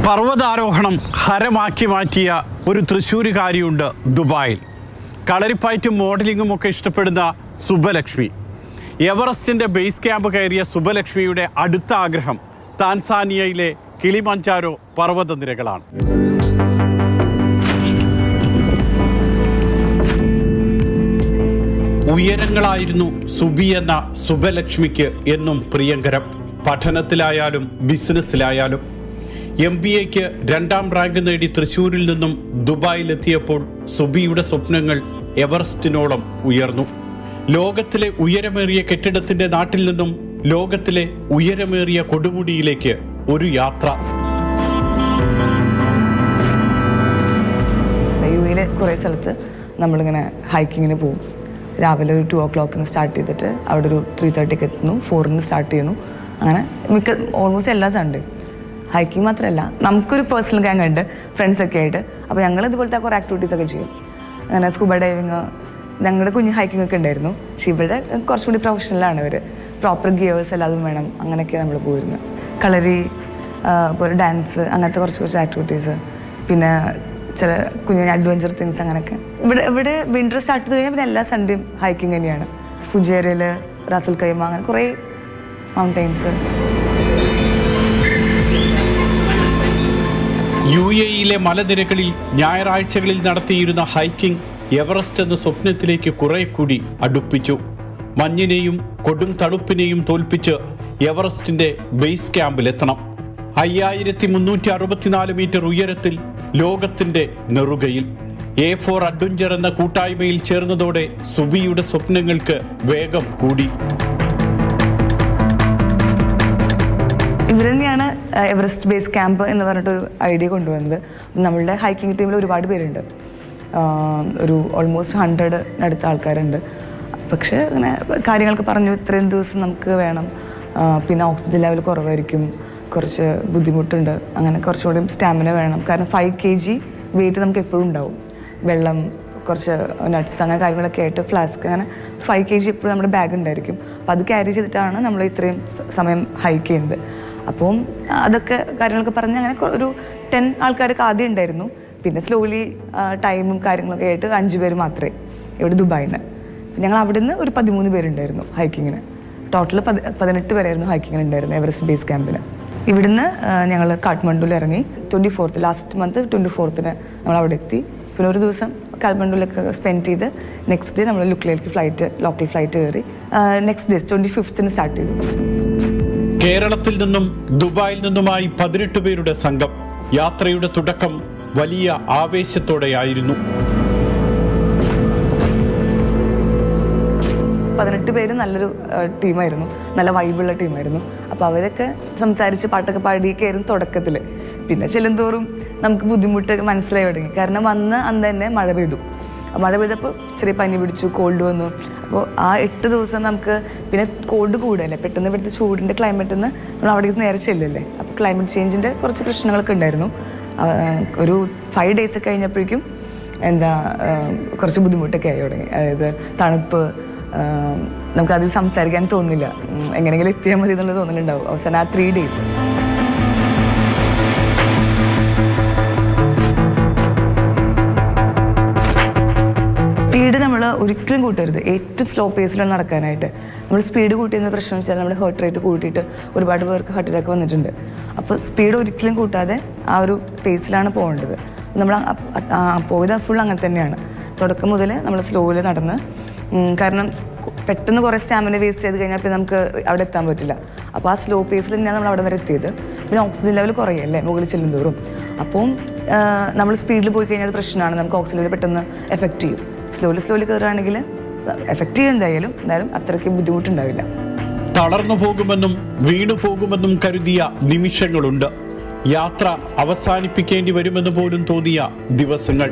പർവ്വതാരോഹണം ഹരമാക്കി മാറ്റിയ ഒരു തൃശ്ശൂരുകാരിയുണ്ട് ദുബായിൽ കളരിപ്പയറ്റും മോഡലിങ്ങും ഒക്കെ ഇഷ്ടപ്പെടുന്ന സുബലക്ഷ്മി എവറസ്റ്റിൻ്റെ ബേസ് ക്യാമ്പ് കയറിയ സുബലക്ഷ്മിയുടെ അടുത്ത ആഗ്രഹം താൻസാനിയയിലെ കിളിമഞ്ചാരോ പർവ്വതനിരകളാണ് ഉയരങ്ങളായിരുന്നു സുബി എന്ന സുബലക്ഷ്മിക്ക് എന്നും പ്രിയങ്കരം പഠനത്തിലായാലും ബിസിനസ്സിലായാലും എം ബി എക്ക് രണ്ടാം റാങ്ക് നേടി തൃശൂരിൽ നിന്നും ദുബായിലെത്തിയപ്പോൾ സുബിയുടെ സ്വപ്നങ്ങൾ എവറസ്റ്റിനോളം ഉയർന്നു ലോകത്തിലെ ഉയരമേറിയ കെട്ടിടത്തിന്റെ നാട്ടിൽ നിന്നും ലോകത്തിലെ ഉയരമേറിയ കൊടുമുടിയിലേക്ക് ഒരു യാത്ര യു എയിലെ കുറേ സ്ഥലത്ത് നമ്മളിങ്ങനെ ഹൈക്കിങ്ങിന് പോകും രാവിലെ ഒരു ടു ഓ ക്ലോക്കിന് സ്റ്റാർട്ട് ചെയ്തിട്ട് അവിടെ ഒരു ത്രീ തേർട്ടിക്ക് എത്തുന്നു ഫോറിന് സ്റ്റാർട്ട് ചെയ്യുന്നു അങ്ങനെ മിക്ക ഓൾമോസ്റ്റ് എല്ലാ സൺഡേ ഹൈക്കിംഗ് മാത്രമല്ല നമുക്കൊരു പേഴ്സണൽ ഗാങ് ഉണ്ട് ഫ്രണ്ട്സൊക്കെ ആയിട്ട് അപ്പോൾ ഞങ്ങൾ ഇതുപോലത്തെ കുറേ ആക്ടിവിറ്റീസ് ഒക്കെ ചെയ്യും അങ്ങനെ സ്കൂബ ഡൈവിങ് ഞങ്ങളുടെ കുഞ്ഞ് ഹൈക്കിംഗ് ഒക്കെ ഉണ്ടായിരുന്നു പക്ഷേ ഇവിടെ കുറച്ചുകൂടി പ്രൊഫഷണലാണ് അവർ പ്രോപ്പർ ഗിയേഴ്സ് എല്ലാതും വേണം അങ്ങനെയൊക്കെ നമ്മൾ പോയിരുന്നു കളരി ഇപ്പോൾ ഡാൻസ് അങ്ങനത്തെ കുറച്ച് കുറച്ച് ആക്ടിവിറ്റീസ് പിന്നെ ചില കുഞ്ഞു അഡ്വഞ്ചർ തിങ്സ് അങ്ങനെയൊക്കെ ഇവിടെ ഇവിടെ വിൻ്റർ സ്റ്റാർട്ട് ചെയ്ത് കഴിഞ്ഞാൽ പിന്നെ എല്ലാ സൺഡേയും ഹൈക്കിംഗ് തന്നെയാണ് ഫുജേരയിൽ റാസുൽ കൈമ അങ്ങനെ കുറേ മൗണ്ടെയിൻസ് യു എയിലെ മലനിരകളിൽ ഞായറാഴ്ചകളിൽ നടത്തിയിരുന്ന ഹൈക്കിംഗ് എവറസ്റ്റ് എന്ന സ്വപ്നത്തിലേക്ക് കുറെ കൂടി അടുപ്പിച്ചു മഞ്ഞിനെയും കൊടും തണുപ്പിനെയും തോൽപ്പിച്ച് എവറസ്റ്റിന്റെ ബേസ് ക്യാമ്പിലെത്തണം അയ്യായിരത്തി മുന്നൂറ്റി അറുപത്തിനാല് മീറ്റർ ഉയരത്തിൽ ലോകത്തിന്റെ നെറുകയിൽ എ ഫോർ അഡ്വഞ്ചർ എന്ന കൂട്ടായ്മയിൽ ചേർന്നതോടെ സുബിയുടെ സ്വപ്നങ്ങൾക്ക് വേഗം കൂടി ഇവർ തന്നെയാണ് ഏഹ്, എവറസ്റ്റ് ബേസ് ക്യാമ്പ് എന്ന് പറഞ്ഞിട്ടൊരു ഐഡിയ കൊണ്ടുവന്നത് നമ്മളുടെ ഹൈക്കിംഗ് ടീമിൽ ഒരുപാട് പേരുണ്ട് ആഹ്, ഒരു ഓൾമോസ്റ്റ് ഹൺഡ്രഡ് അടുത്ത ആൾക്കാരുണ്ട് പക്ഷേ ഇങ്ങനെ കാര്യങ്ങളൊക്കെ പറഞ്ഞു ഇത്രയും ദിവസം നമുക്ക് വേണം ആഹ്, പിന്നെ ഓക്സിജൻ ലെവൽ കുറവായിരിക്കും കുറച്ച് ബുദ്ധിമുട്ടുണ്ട് അങ്ങനെ കുറച്ചുകൂടി സ്റ്റാമിന വേണം കാരണം ഫൈവ് കെ ജി വെയിറ്റ് നമുക്ക് എപ്പോഴും ഉണ്ടാവും വെള്ളം കുറച്ച് നട്ട്സ് അങ്ങനെ കാര്യങ്ങളൊക്കെ ആയിട്ട് ഫ്ലാസ്ക് അങ്ങനെ ഫൈവ് കെ ജി എപ്പോഴും നമ്മുടെ ബാഗ് ഉണ്ടായിരിക്കും അപ്പോൾ അത് ക്യാരി ചെയ്തിട്ടാണ് നമ്മൾ ഇത്രയും സ- സമയം ഹൈക്ക് ചെയ്യുന്നത് അപ്പം അതൊക്കെ കാര്യങ്ങളൊക്കെ പറഞ്ഞ് അങ്ങനെ കൊ- ഒരു ടെൻ ആൾക്കാരൊക്കെ ആദ്യം ഉണ്ടായിരുന്നു പിന്നെ സ്ലോലി ടൈമും കാര്യങ്ങളൊക്കെ ആയിട്ട് അഞ്ച് പേര് മാത്രമേ ഇവിടെ ദുബായിൽ നിന്ന് ഞങ്ങൾ അവിടുന്ന് ഒരു പതിമൂന്ന് പേരുണ്ടായിരുന്നു ഹൈക്കിങ്ങിന് ടോട്ടൽ പതി പതിനെട്ട് പേരായിരുന്നു ഹൈക്കിങ്ങിന് ഉണ്ടായിരുന്നു എവറസ്റ്റ് ബേസ് ക്യാമ്പിന് ഇവിടുന്ന് ഞങ്ങൾ കാഠ്മണ്ഡുവിൽ ഇറങ്ങി twenty fourth last month twenty ഫോർത്തിന് നമ്മൾ അവിടെ എത്തി പിന്നെ ഒരു ദിവസം കാഠ്മണ്ഡുവിലൊക്കെ സ്പെൻഡ് ചെയ്ത് നെക്സ്റ്റ് ഡേ നമ്മൾ ലുക്ലയിലേക്ക് ഫ്ലൈറ്റ് ലോക്കൽ ഫ്ലൈറ്റ് കയറി നെക്സ്റ്റ് ഡേ ട്വൻറ്റി ഫിഫ്ത്തിന് സ്റ്റാർട്ട് ചെയ്തു കേരളത്തിൽ നിന്നും ദുബായിൽ നിന്നുമായി പതിനെട്ട് പേരുടെ സംഘം യാത്രയുടെ തുടക്കം വലിയ ആവേശത്തോടെയായിരുന്നു പതിനെട്ട് പേര് നല്ലൊരു ടീമായിരുന്നു നല്ല വൈബുള്ള ടീമായിരുന്നു അപ്പോൾ അവരൊക്കെ സംസാരിച്ച് പാട്ടൊക്കെ പാടിയൊക്കെയായിരുന്നു തുടക്കത്തിൽ പിന്നെ ചെല്ലുന്തോറും നമുക്ക് ബുദ്ധിമുട്ട് മനസ്സിലായി തുടങ്ങി കാരണം വന്ന് അന്ന് തന്നെ മഴ പെയ്തു ആ മഴ പെയ്തപ്പോൾ ചെറിയ പനി പിടിച്ചു കോൾഡ് വന്നു അപ്പോൾ ആ എട്ട് ദിവസം നമുക്ക് പിന്നെ കോൾഡ് കൂടുതലല്ലേ പെട്ടെന്ന് ഇവിടുത്തെ ചൂടിൻ്റെ ക്ലൈമറ്റിൽ നിന്ന് നമ്മൾ അവിടേക്ക് നേരെ ചെല്ലല്ലേ അപ്പോൾ ക്ലൈമറ്റ് ചേഞ്ചിൻ്റെ കുറച്ച് പ്രശ്നങ്ങളൊക്കെ ഉണ്ടായിരുന്നു ആ, ഒരു ഫൈവ് ഡേയ്സ് കഴിഞ്ഞപ്പോഴേക്കും എന്താ ആ, കുറച്ച് ബുദ്ധിമുട്ടൊക്കെ ആയി തുടങ്ങി അതായത് തണുപ്പ് ആം, നമുക്കത് സംസാരിക്കാൻ തോന്നില്ല ഉം, എങ്ങനെയെങ്കിലും എത്തിയാൽ മതി എന്നുള്ളത് തോന്നലുണ്ടാവും അവസാനം ആ ത്രീ ഡേയ്സ് സ്പീഡ് നമ്മൾ ഒരിക്കലും കൂട്ടരുത് ഏറ്റവും സ്ലോ പേസിലാണ് നടക്കാനായിട്ട് നമ്മൾ സ്പീഡ് കൂട്ടിയെന്ന പ്രശ്നം വെച്ചാൽ നമ്മുടെ ഹേർട്ട് റേറ്റ് കൂട്ടിയിട്ട് ഒരുപാട് പേർക്ക് ഹാർട്ട് അറ്റാക്ക് വന്നിട്ടുണ്ട് അപ്പോൾ സ്പീഡ് ഒരിക്കലും കൂട്ടാതെ ആ ഒരു പേസിലാണ് പോകേണ്ടത് നമ്മൾ ആ- ആ പോയത് ഫുൾ അങ്ങനെ തന്നെയാണ് തുടക്കം മുതൽ നമ്മൾ സ്ലോയിൽ നടന്ന് ഉം, കാരണം പെട്ടെന്ന് കുറേ സ്റ്റാമിന വേസ്റ്റ് ചെയ്ത് കഴിഞ്ഞാൽ പിന്നെ നമുക്ക് അവിടെ എത്താൻ പറ്റില്ല അപ്പോൾ ആ സ്ലോ പേസിൽ തന്നെയാണ് നമ്മൾ അവിടെ വരെ എത്തിയത് പിന്നെ ഓക്സിജൻ ലെവൽ കുറയല്ലേ മുകളിൽ ചെല്ലുന്തോറും അപ്പം നമ്മൾ സ്പീഡിൽ പോയി കഴിഞ്ഞാൽ അത് പ്രശ്നമാണ് നമുക്ക് ഓക്സിജൻ ലെവൽ പെട്ടെന്ന് എഫക്റ്റ് ചെയ്യും സ്ലോലി സ്ലോലി കയറുകയാണെങ്കിൽ എഫക്റ്റ് ചെയ്യും എന്തായാലും എന്നാലും അത്രയ്ക്ക് ബുദ്ധിമുട്ടുണ്ടാവില്ല തളർന്നു പോകുമെന്നും വീണു പോകുമെന്നും കരുതിയ നിമിഷങ്ങളുണ്ട് യാത്ര അവസാനിപ്പിക്കേണ്ടി വരുമെന്ന് പോലും തോന്നിയ ദിവസങ്ങൾ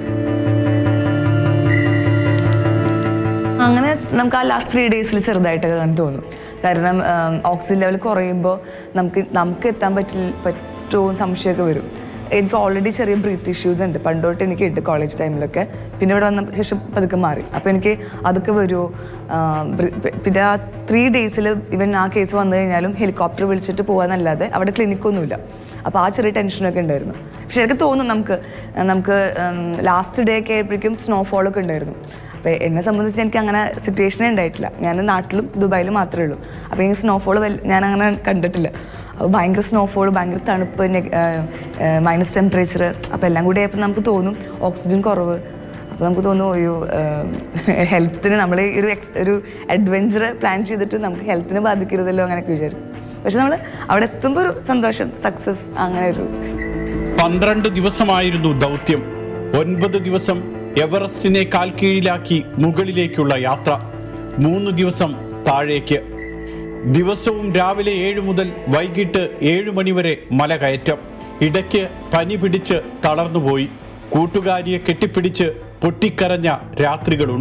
അങ്ങനെ നമുക്ക് ആ ലാസ്റ്റ് ത്രീ ഡേയ്സിൽ ചെറുതായിട്ടൊക്കെ അങ്ങനെ തോന്നും കാരണം ഓക്സിജൻ ലെവൽ കുറയുമ്പോൾ നമുക്ക് നമുക്ക് എത്താൻ പറ്റില്ല പറ്റുമോ എന്ന് സംശയമൊക്കെ വരും എനിക്ക് ഓൾറെഡി ചെറിയ ബ്രീത്ത് ഇഷ്യൂസ് ഉണ്ട് പണ്ടോട്ട് എനിക്ക് ഉണ്ട് കോളേജ് ടൈമിലൊക്കെ പിന്നെ ഇവിടെ വന്ന ശേഷം പതുക്കെ മാറി അപ്പോൾ എനിക്ക് അതൊക്കെ വരുമോ പിന്നെ ആ ത്രീ ഡേയ്സിൽ ഇവൻ ആ കേസ് വന്നു കഴിഞ്ഞാലും ഹെലികോപ്റ്റർ വിളിച്ചിട്ട് പോകാന്നല്ലാതെ അവിടെ ക്ലിനിക്കൊന്നുമില്ല അപ്പോൾ ആ ചെറിയ ടെൻഷനൊക്കെ ഉണ്ടായിരുന്നു പക്ഷെ എനിക്ക് തോന്നും നമുക്ക് നമുക്ക് ലാസ്റ്റ് ഡേ ഒക്കെ ആയപ്പോഴേക്കും സ്നോഫോളൊക്കെ ഉണ്ടായിരുന്നു അപ്പോൾ എന്നെ സംബന്ധിച്ച് എനിക്ക് അങ്ങനെ സിറ്റുവേഷനേ ഉണ്ടായിട്ടില്ല ഞാൻ നാട്ടിലും ദുബായിലും മാത്രമേ ഉള്ളൂ അപ്പോൾ എനിക്ക് സ്നോഫോൾ ഞാൻ അങ്ങനെ കണ്ടിട്ടില്ല അപ്പോൾ ഭയങ്കര സ്നോഫോൾ ഭയങ്കര തണുപ്പ് മൈനസ് ടെമ്പറേച്ചർ അപ്പോൾ എല്ലാം കൂടി ആയപ്പോൾ നമുക്ക് തോന്നും ഓക്സിജൻ കുറവ് അപ്പോൾ നമുക്ക് തോന്നും അയ്യോ ഹെൽത്തിന് നമ്മൾ ഈ ഒരു എക്സ് ഒരു അഡ്വഞ്ചർ പ്ലാൻ ചെയ്തിട്ട് നമുക്ക് ഹെൽത്തിനെ ബാധിക്കരുതല്ലോ അങ്ങനെയൊക്കെ വിചാരിക്കും പക്ഷെ നമ്മൾ അവിടെ എത്തുമ്പോൾ ഒരു സന്തോഷം സക്സസ് അങ്ങനെ ഒരു പന്ത്രണ്ട് ദിവസമായിരുന്നു ദൗത്യം ഒൻപത് ദിവസം എവറസ്റ്റിനെ കാൽക്കീഴിലാക്കി മുകളിലേക്കുള്ള യാത്ര മൂന്ന് ദിവസം താഴേക്ക് ദിവസവും രാവിലെ ഏഴ് മുതൽ വൈകിട്ട് ഏഴ് മണിവരെ മല കയറ്റം ഇടയ്ക്ക് പനി പിടിച്ച് തളർന്നുപോയി കൂട്ടുകാരിയെ കെട്ടിപ്പിടിച്ച് പൊട്ടിക്കരഞ്ഞ രാത്രികളുണ്ട്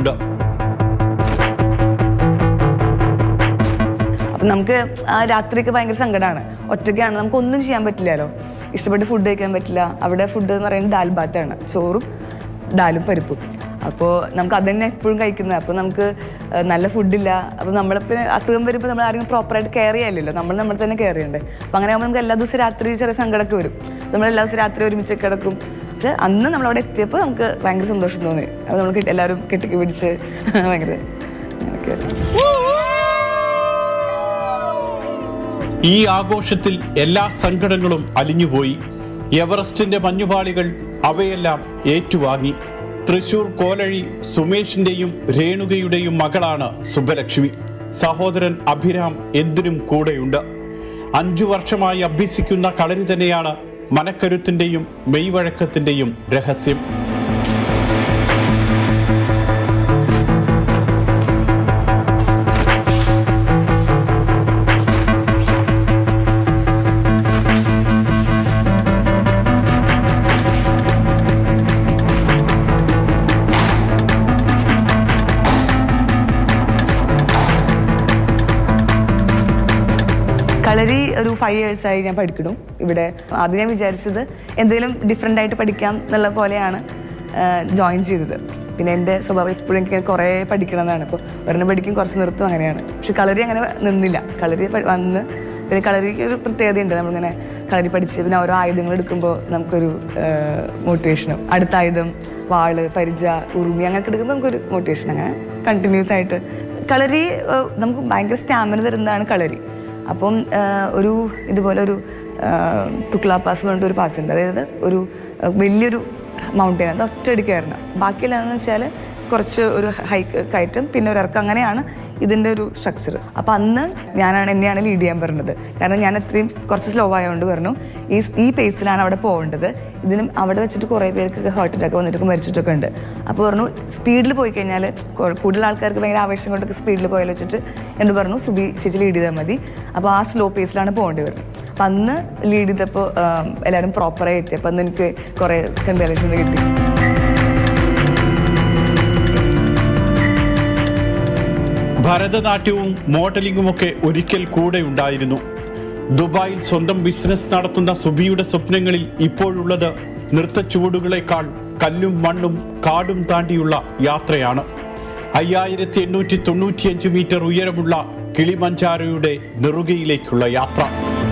അപ്പം നമുക്ക് ആ രാത്രിയൊക്കെ ഭയങ്കര സങ്കടമാണ് ഒറ്റയ്ക്കാണ് നമുക്ക് ഒന്നും ചെയ്യാൻ പറ്റില്ലല്ലോ ഇഷ്ടപ്പെട്ട് ഫുഡ് കഴിക്കാൻ പറ്റില്ല അവിടെ ഫുഡ് എന്ന് പറയുന്നത് ദാൽ ബാത്താണ് ചോറും ദാലും പരിപ്പും അപ്പോൾ നമുക്ക് അത് തന്നെ എപ്പോഴും കഴിക്കുന്നത് അപ്പോൾ നമുക്ക് ആ, നല്ല ഫുഡില്ല അപ്പോൾ നമ്മളെ പിന്നെ അസുഖം വരുമ്പോൾ നമ്മൾ ആരെങ്കിലും പ്രോപ്പറായിട്ട് കെയർ ചെയ്യാനില്ലല്ലോ നമ്മൾ നമ്മൾ തന്നെ കെയർ ചെയ്യണ്ടേ അപ്പോൾ അങ്ങനെ ആകുമ്പോൾ നമുക്ക് എല്ലാ ദിവസവും രാത്രി ചെറിയ സങ്കടമൊക്കെ വരും നമ്മൾ എല്ലാ ദിവസവും രാത്രി ഒരുമിച്ച് കിടക്കും പക്ഷെ അന്ന് നമ്മളവിടെ എത്തിയപ്പോൾ നമുക്ക് ഭയങ്കര സന്തോഷം തോന്നി അപ്പോൾ നമ്മൾ കെട്ടി- എല്ലാവരും കെട്ടിക്ക് പിടിച്ച് ഭയങ്കര അങ്ങനെയൊക്കെ ആയിരുന്നു. ഈ ആഘോഷത്തിൽ എല്ലാ സങ്കടങ്ങളും അലിഞ്ഞുപോയി എവറസ്റ്റിന്റെ മഞ്ഞുപാളികൾ അവയെല്ലാം ഏറ്റുവാങ്ങി തൃശൂർ കോലഴി സുമേഷിന്റെയും രേണുകയുടെയും മകളാണ് സുബ്ബലക്ഷ്മി സഹോദരൻ അഭിരാം എന്തിനും കൂടെയുണ്ട് അഞ്ചു വർഷമായി അഭ്യസിക്കുന്ന കളരി തന്നെയാണ് മനക്കരുത്തിന്റെയും മെയ്വഴക്കത്തിന്റെയും രഹസ്യം കളരി ഒരു ഫൈവ് ഇയേഴ്സായി ഞാൻ പഠിക്കണു ഇവിടെ ആദ്യം ഞാൻ വിചാരിച്ചത് എന്തെങ്കിലും ഡിഫറെൻ്റ് ആയിട്ട് പഠിക്കാം എന്നുള്ള പോലെയാണ് ജോയിൻ ചെയ്തത് പിന്നെ എൻ്റെ സ്വഭാവം എപ്പോഴും എനിക്ക് കുറേ പഠിക്കണം എന്നാണ് ഇപ്പോൾ ഒരെണ്ണം പഠിക്കും കുറച്ച് നിർത്തും അങ്ങനെയാണ് പക്ഷെ കളരി അങ്ങനെ നിന്നില്ല കളരി പ- വന്ന് പിന്നെ കളരിക്ക് ഒരു പ്രത്യേകതയുണ്ട് നമ്മളിങ്ങനെ കളരി പഠിച്ച് പിന്നെ ഓരോ ആയുധങ്ങൾ എടുക്കുമ്പോൾ നമുക്കൊരു മോട്ടിവേഷനും അടുത്ത ആയുധം വാള് പരിച ഉറുമി അങ്ങനെയൊക്കെ എടുക്കുമ്പോൾ നമുക്കൊരു മോട്ടിവേഷൻ അങ്ങനെ കണ്ടിന്യൂസ് ആയിട്ട് കളരി ഏഹ്, നമുക്ക് ഭയങ്കര സ്റ്റാമിന തരുന്നതാണ് കളരി അപ്പം ആ, ഒരു ഇതുപോലെ ഒരു തുക്ലാ പാസ് പറഞ്ഞിട്ട് ഒരു പാസ് ഉണ്ട് അതായത് ഒരു ആ, വലിയൊരു മൗണ്ടൈൻ അത് ഒറ്റയടിക്ക് കയറണം ബാക്കിയുള്ളതെന്ന് വെച്ചാൽ കുറച്ച് ഒരു ഹൈക്ക് കയറ്റം പിന്നെ ഒരു ഇറക്കം അങ്ങനെയാണ് ഇതിൻ്റെ ഒരു സ്ട്രക്ചർ അപ്പോൾ അന്ന് ഞാനാണ് എന്നെയാണ് ലീഡ് ചെയ്യാൻ പറഞ്ഞത് കാരണം ഞാൻ അത്രയും കുറച്ച് സ്ലോ ആയതുകൊണ്ട് പറഞ്ഞു ഈ ഈ പേസിലാണ് അവിടെ പോകേണ്ടത് ഇതിനും അവിടെ വെച്ചിട്ട് കുറേ പേർക്ക് ഹാർട്ട് അറ്റാക്ക് വന്നിട്ട് മരിച്ചിട്ടൊക്കെ ഉണ്ട് അപ്പോൾ പറഞ്ഞു സ്പീഡിൽ പോയി കഴിഞ്ഞാൽ കൂടുതൽ ആൾക്കാർക്ക് ഭയങ്കര ആവേശം കൊണ്ടൊക്കെ സ്പീഡിൽ പോയാൽ വെച്ചിട്ട് എന്നോട് പറഞ്ഞു സുബി ചേച്ചി ലീഡ് ചെയ്താൽ മതി അപ്പോൾ ആ സ്ലോ പേസിലാണ് പോകേണ്ടി വരുന്നത് അപ്പം അന്ന് ലീഡ് ചെയ്തപ്പോൾ എല്ലാവരും പ്രോപ്പറായി എത്തി അപ്പം അന്ന് എനിക്ക് കുറേ കൺഗ്രാലേഷൻ കിട്ടി ഭരതനാട്യവും മോഡലിംഗുമൊക്കെ ഒരിക്കൽ കൂടെ ഉണ്ടായിരുന്നു ദുബായിൽ സ്വന്തം ബിസിനസ് നടത്തുന്ന സുബിയുടെ സ്വപ്നങ്ങളിൽ ഇപ്പോഴുള്ളത് നൃത്ത ചുവടുകളെക്കാൾ കല്ലും മണ്ണും കാടും താണ്ടിയുള്ള യാത്രയാണ് അയ്യായിരത്തി എണ്ണൂറ്റി തൊണ്ണൂറ്റിയഞ്ച് മീറ്റർ ഉയരമുള്ള കിളിമഞ്ചാരോയുടെ നെറുകയിലേക്കുള്ള യാത്ര